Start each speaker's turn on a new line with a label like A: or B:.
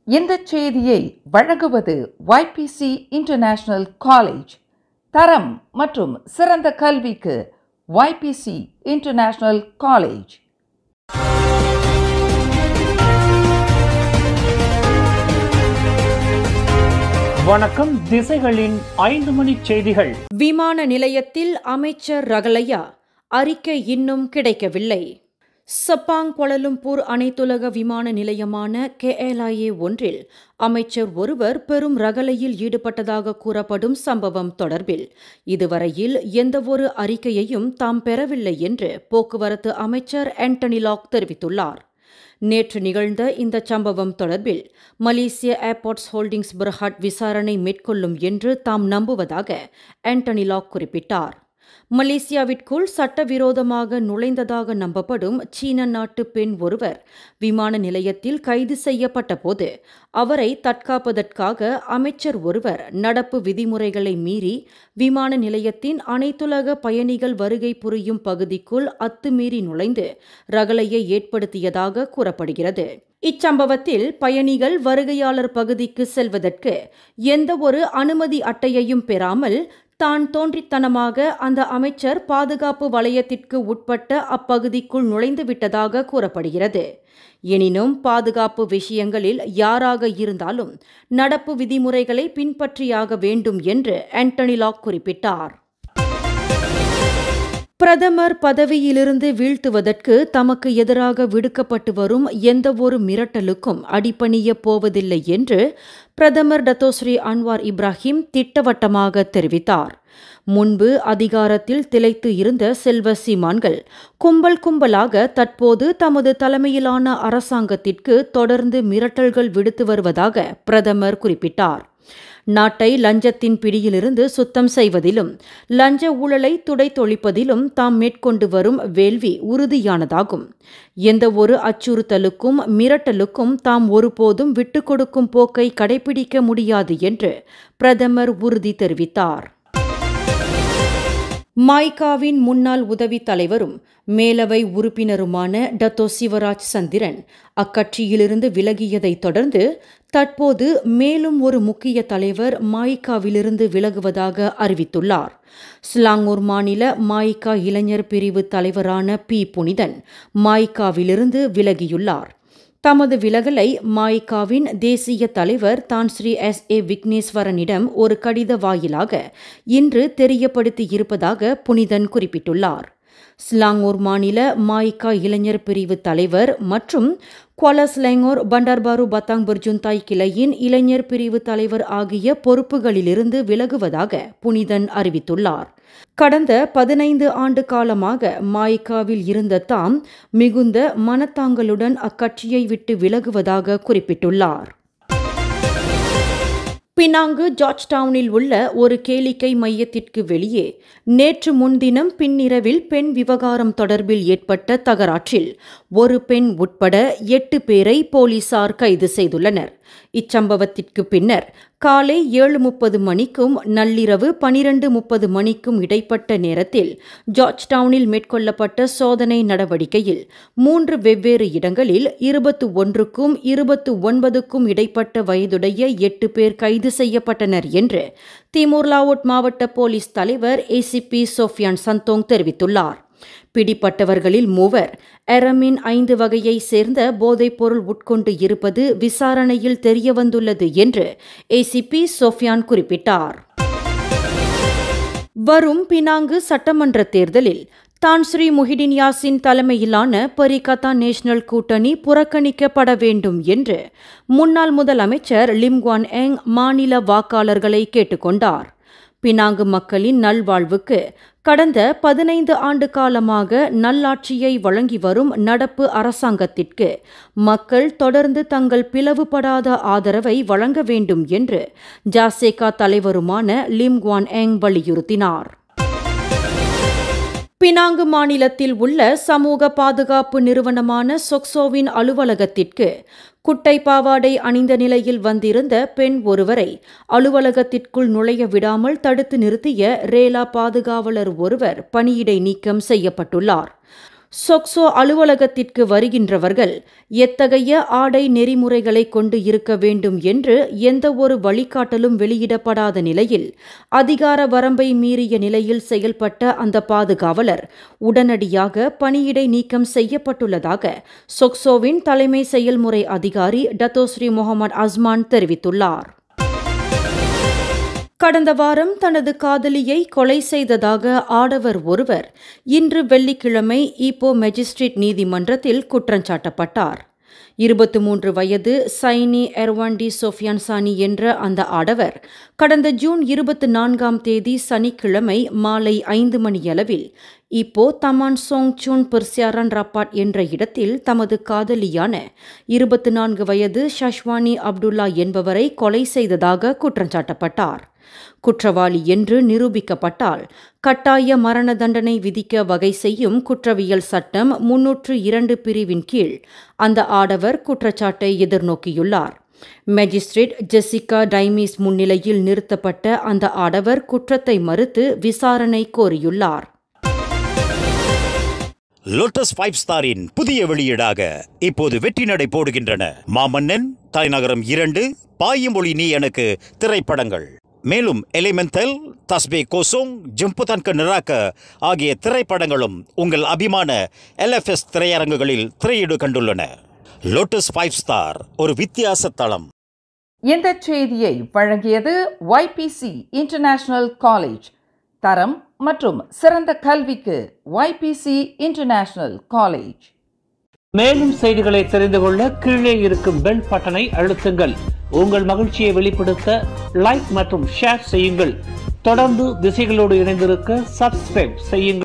A: இந்த செய்தியை வழங்குவது YPC இன்டர்நேஷனல் காலேஜ் தரம் மற்றும் சிறந்த கல்விக்கு YPC இன்டர்நேஷனல் காலேஜ்
B: வணக்கம் திசைகளின் ஐந்து மணி செய்திகள்
C: விமான நிலையத்தில் அமைச்சர் ரகலையா அறிக்கை இன்னும் கிடைக்கவில்லை சப்பாங் கோலலும்பூர் அனைத்துலக விமான நிலையமான கேஎல்ஐஏ ஒன்றில் அமைச்சர் ஒருவர் பெரும் ரகலையில் ஈடுபட்டதாக கூறப்படும் சம்பவம் தொடர்பில் இதுவரையில் எந்தவொரு அறிக்கையையும் தாம் பெறவில்லை என்று போக்குவரத்து அமைச்சர் ஆண்டனி லாக் தெரிவித்துள்ளார் நேற்று நிகழ்ந்த இந்த சம்பவம் தொடர்பில் மலேசிய ஏர்போர்ட்ஸ் ஹோல்டிங்ஸ் பிரஹாட் விசாரணை மேற்கொள்ளும் என்று தாம் நம்புவதாக ஆண்டனி லாக் குறிப்பிட்டார் மலேசியாவிற்குள் சட்டவிரோதமாக நுழைந்ததாக நம்பப்படும் சீன நாட்டு பெண் ஒருவர் விமான நிலையத்தில் கைது செய்யப்பட்ட போது அவரை தற்காப்பதற்காக அமைச்சர் ஒருவர் நடப்பு விதிமுறைகளை மீறி விமான நிலையத்தின் அனைத்துலக பயணிகள் வருகை புரியும் பகுதிக்குள் அத்துமீறி நுழைந்து ரகலையை ஏற்படுத்தியதாக கூறப்படுகிறது இச்சம்பவத்தில் பயணிகள் வருகையாளர் பகுதிக்கு செல்வதற்கு எந்தவொரு அனுமதி அட்டையையும் பெறாமல் தான் தோன்றித்தனமாக அந்த அமைச்சர் பாதுகாப்பு வலயத்திற்கு உட்பட்ட அப்பகுதிக்குள் நுழைந்து விட்டதாக கூறப்படுகிறது எனினும் பாதுகாப்பு விஷயங்களில் யாராக இருந்தாலும் நடப்பு விதிமுறைகளை பின்பற்றியாக வேண்டும் என்று ஆண்டனி லாக் குறிப்பிட்டார் பிரதமர் பதவியிலிருந்து வீழ்த்துவதற்கு தமக்கு எதிராக விடுக்கப்பட்டு வரும் எந்தவொரு மிரட்டலுக்கும் அடிபணிய போவதில்லை என்று பிரதமர் டத்தோஸ்ரீ அன்வார் இப்ராஹிம் திட்டவட்டமாக தெரிவித்தார் முன்பு அதிகாரத்தில் திளைத்து இருந்த செல்வ சீமான்கள் கும்பல் கும்பலாக தற்போது தமது தலைமையிலான அரசாங்கத்திற்கு தொடர்ந்து மிரட்டல்கள் விடுத்து வருவதாக பிரதமர் குறிப்பிட்டார் நாட்டை லஞ்சத்தின் பிடியிலிருந்து சுத்தம் செய்வதிலும் லஞ்ச ஊழலை துடைத்தொழிப்பதிலும் தாம் மேற்கொண்டு வரும் வேள்வி உறுதியானதாகும் எந்தவொரு அச்சுறுத்தலுக்கும் மிரட்டலுக்கும் தாம் ஒருபோதும் விட்டுக் கொடுக்கும் போக்கை கடைபிடிக்க முடியாது என்று பிரதமர் உறுதி தெரிவித்தார் மாய்காவின் முன்னாள் உதவி தலைவரும் மேலவை உறுப்பினருமான டத்தோ சிவராஜ் சந்திரன் அக்கட்சியிலிருந்து விலகியதைத் தொடர்ந்து தற்போது மேலும் ஒரு முக்கிய தலைவர் மாய்காவிலிருந்து விலகுவதாக அறிவித்துள்ளார் ஸ்லாங்கூர் மாநில மாய்கா இளைஞர் பிரிவு தலைவரான பி புனிதன் மாய்காவிலிருந்து விலகியுள்ளார் தமது விலகலை மாய்காவின் தேசிய தலைவர் தான் ஸ்ரீ எஸ் ஏ விக்னேஸ்வரனிடம் ஒரு கடித வாயிலாக இன்று தெரியப்படுத்தியிருப்பதாக புனிதன் குறிப்பிட்டுள்ளார் ஸ்லாங்கூர் மாநில மாய்கா இளைஞர் பிரிவு தலைவர் மற்றும் குவாலஸ்லேங்கோர் பண்டார்பாரு பத்தாங் பர்ஜுந்தாய் கிளையின் இளைஞர் பிரிவு தலைவர் ஆகிய பொறுப்புகளிலிருந்து விலகுவதாக புனிதன் அறிவித்துள்ளார் கடந்த பதினைந்து ஆண்டு காலமாக மாய்காவில் இருந்த தாம் மிகுந்த மனத்தாங்களுடன் அக்கட்சியை விட்டு விலகுவதாக குறிப்பிட்டுள்ளார் பினாங்கு ஜார்ஜ் டவுனில் உள்ள ஒரு கேளிக்கை மையத்திற்கு வெளியே நேற்று முன்தினம் பின்னிரவில் பெண் விவகாரம் தொடர்பில் ஏற்பட்ட தகராற்றில் ஒரு பெண் உட்பட எட்டு பேரை போலீசார் கைது செய்துள்ளனர் இச்சம்பவத்திற்கு பின்னர் காலை ஏழு முப்பது மணிக்கும் நள்ளிரவு பனிரெண்டு முப்பது மணிக்கும் இடைப்பட்ட நேரத்தில் ஜார்ஜ் டவுனில் மேற்கொள்ளப்பட்ட சோதனை நடவடிக்கையில் மூன்று வெவ்வேறு இடங்களில் இருபத்து ஒன்றுக்கும் இருபத்து ஒன்பதுக்கும் இடைப்பட்ட வயதுடைய எட்டு பேர் கைது செய்யப்பட்டனர் என்று திமூர் லாவோட் மாவட்ட போலீஸ் தலைவர் ஏசிபி சோஃபியான் சந்தோங் தெரிவித்துள்ளார் பிடிப்பட்டவர்களில் மூவர் எரமின் ஐந்து வகையை சேர்ந்த போதைப்பொருள் உட்கொண்டு இருப்பது விசாரணையில் தெரியவந்துள்ளது என்று ஏசிபி சோஃபியான் குறிப்பிட்டார் வரும் பினாங்கு சட்டமன்ற தேர்தலில் தான் ஸ்ரீ முஹிடின் யாசின் தலைமையிலான பரிகதா நேஷனல் கூட்டணி புறக்கணிக்கப்பட வேண்டும் என்று முன்னாள் முதலமைச்சர் லிம்குவான் எங் மாநில வாக்காளர்களை கேட்டுக்கொண்டார் பினாங்கு மக்களின் நல்வாழ்வுக்கு கடந்த பதினைந்து ஆண்டு காலமாக நல்லாட்சியை வழங்கி வரும் நடப்பு அரசாங்கத்திற்கு மக்கள் தொடர்ந்து தங்கள் பிளவுபடாத ஆதரவை வழங்க வேண்டும் என்று ஜாசேகா தலைவருமான லிம்குவான் எங் வலியுறுத்தினார் பினாங்கு மாநிலத்தில் உள்ள சமூக பாதுகாப்பு நிறுவனமான சொக்சோவின் அலுவலகத்திற்கு குட்டை பாவாடை அணிந்த நிலையில் வந்திருந்த பெண் ஒருவரை அலுவலகத்திற்குள் நுழைய விடாமல் தடுத்து நிறுத்திய ரேலா பாதுகாவலர் ஒருவர் பணியிடை நீக்கம் செய்யப்பட்டுள்ளார் சொக்சோ அலுவலகத்திற்கு வருகின்றவர்கள் எத்தகைய ஆடை நெறிமுறைகளை கொண்டு இருக்க வேண்டும் என்று எந்த ஒரு வழிகாட்டலும் வெளியிடப்படாத நிலையில் அதிகார வரம்பை மீறிய நிலையில் செயல்பட்ட அந்த பாதுகாவலர் உடனடியாக பணியிடை நீக்கம் செய்யப்பட்டுள்ளதாக சொக்சோவின் தலைமை செயல்முறை அதிகாரி டத்தோஸ்ரீ முகமது அஸ்மான் தெரிவித்துள்ளார் கடந்த வாரம் தனது காதலியை கொலை செய்ததாக ஆடவர் ஒருவர் இன்று வெள்ளிக்கிழமை ஈப்போ மேஜிஸ்ட்ரேட் நீதிமன்றத்தில் குற்றஞ்சாட்டப்பட்டார் இருபத்தி மூன்று வயது சைனி எர்வாண்டி சோஃபியான்சானி என்ற அந்த ஆடவர் கடந்த ஜூன் இருபத்தி நான்காம் தேதி சனிக்கிழமை மாலை ஐந்து மணியளவில் இப்போ தமான் சோங் சூன் பெர்சியாரன் ரப்பாட் என்ற இடத்தில் தமது காதலியான இருபத்தி நான்கு வயது ஷஷ்வானி அப்துல்லா என்பவரை கொலை செய்ததாக குற்றஞ்சாட்டப்பட்டார் குற்றவாளி என்று நிரூபிக்கப்பட்டால் கட்டாய மரண தண்டனை விதிக்க வகை செய்யும் குற்றவியல் சட்டம் முன்னூற்று இரண்டு பிரிவின் கீழ் அந்த ஆடவர் குற்றச்சாட்டை எதிர்நோக்கியுள்ளார் மேஜிஸ்ட்ரேட் ஜெசிகா டைமிஸ் முன்னிலையில் நிறுத்தப்பட்ட அந்த ஆடவர் குற்றத்தை மறுத்து விசாரணை கோரியுள்ளார்
D: லோட்டஸ் ஃபைவ் ஸ்டாரின் புதிய வெளியீடாக இப்போது வெற்றி நடை போடுகின்றன மாமன்னன் தலைநகரம் இரண்டு பாயுமொழி நீ எனக்கு திரைப்படங்கள் மேலும் எலிமெண்டல் தஸ்பே கோசோங் ஜம்புதன்க நிராக்க ஆகிய திரைப்படங்களும் உங்கள் அபிமான எல்எஃப்எஸ் திரையரங்குகளில் திரையீடு கண்டுள்ளன லோட்டஸ் ஃபைவ் ஸ்டார் ஒரு வித்தியாச தளம்
A: இந்த செய்தியை வழங்கியது YPC இன்டர்நேஷனல் காலேஜ் தரம் மற்றும் சிறந்த கல்விக்கு YPC இன்டர்நேஷனல் காலேஜ்
B: மேலும் செய்திகளை தெரிந்து கொள்ள கீழே இருக்கும் பெல் பட்டனை அழுத்துங்கள் உங்கள் மகிழ்ச்சியை வெளிப்படுத்த லைக் மற்றும் ஷேர் செய்யுங்கள் தொடர்ந்து திசைகளோடு இணைந்திருக்க சப்ஸ்கிரைப் செய்யுங்கள்